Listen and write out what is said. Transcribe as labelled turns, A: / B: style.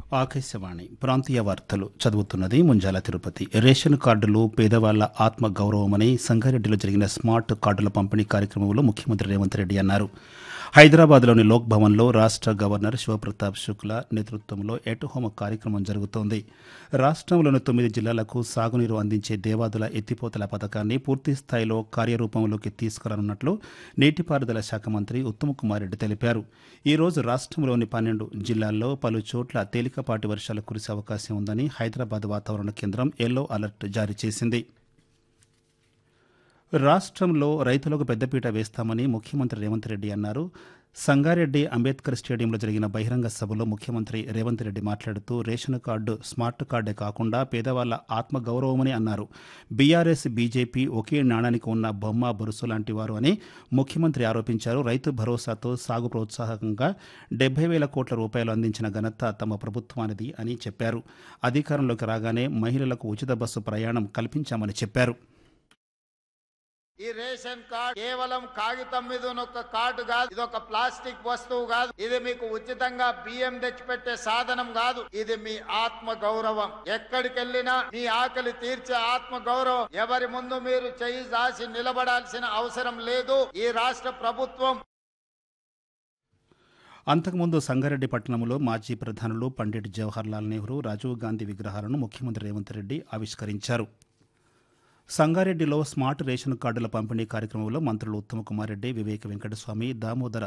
A: ఆకాశవాణి ప్రాంతీయ వార్తలు చదువుతున్నది ముంజాల తిరుపతి రేషన్ కార్డులు పేదవాళ్ల ఆత్మ గౌరవమని సంగారెడ్డిలో జరిగిన స్మార్ట్ కార్డుల పంపిణీ కార్యక్రమంలో ముఖ్యమంత్రి రేవంత్ రెడ్డి అన్నారు హైదరాబాద్లోని లోక్ భవన్లో రాష్ట్ర గవర్నర్ శివప్రతాప్ శుక్లా నేతృత్వంలో ఎట్ హోమ్ కార్యక్రమం జరుగుతోంది రాష్ట్రంలోని తొమ్మిది జిల్లాలకు సాగునీరు అందించే దేవాదుల ఎత్తిపోతల పథకాన్ని పూర్తి స్థాయిలో కార్యరూపంలోకి తీసుకురానున్నట్లు నీటిపారుదల శాఖ మంత్రి ఉత్తమ్ కుమార్ రెడ్డి తెలిపారు ఈ రోజు రాష్ట్రంలోని పన్నెండు జిల్లాల్లో పలు చోట్ల తేలికపాటి వర్షాలు కురిసే అవకాశం ఉందని హైదరాబాద్ వాతావరణ కేంద్రం ఎల్లో అలర్ట్ జారీ చేసింది రాష్ట్రంలో రైతులకు పెద్దపీట వేస్తామని ముఖ్యమంత్రి రేవంత్ రెడ్డి అన్నారు సంగారెడ్డి అంబేద్కర్ స్టేడియంలో జరిగిన బహిరంగ సభలో ముఖ్యమంత్రి రేవంత్ రెడ్డి మాట్లాడుతూ రేషన్ కార్డు స్మార్ట్ కార్డే కాకుండా పేదవాళ్ల ఆత్మగౌరవమని అన్నారు బీఆర్ఎస్ బీజేపీ ఒకే నాణానికి ఉన్న బొమ్మ బొరుసు లాంటి వారు అని ముఖ్యమంత్రి ఆరోపించారు రైతు భరోసాతో సాగు ప్రోత్సాహకంగా డెబ్బై వేల కోట్ల రూపాయలు అందించిన ఘనత తమ ప్రభుత్వానిది అని చెప్పారు అధికారంలోకి రాగానే మహిళలకు ఉచిత బస్సు ప్రయాణం కల్పించామని చెప్పారు
B: ఈ రేషన్ కార్డ్ కేవలం కాగితం మీద ఉన్న ఒక కార్డు కాదు ఇది ఒక ప్లాస్టిక్ వస్తువు కాదు ఇది మీకు ఉచితంగా బియ్యం తెచ్చిపెట్టే సాధనం కాదు ఇది మీ ఆత్మ గౌరవం ఎక్కడికి వెళ్ళినా మీ ఆకలి తీర్చే ఆత్మ గౌరవం ఎవరి ముందు మీరు చేయి దాసి నిలబడాల్సిన అవసరం లేదు ఈ రాష్ట్ర ప్రభుత్వం
A: అంతకుముందు సంగారెడ్డి పట్టణంలో మాజీ ప్రధానులు పండిట్ జవహర్లాల్ నెహ్రూ రాజీవ్ గాంధీ విగ్రహాలను ముఖ్యమంత్రి రేవంత్ రెడ్డి ఆవిష్కరించారు సంగారెడ్డిలో స్మార్ట్ రేషన్ కార్డుల పంపిణీ కార్యక్రమంలో మంత్రులు ఉత్తమ్ కుమార్ రెడ్డి వివేక్ వెంకటస్వామి దామోదర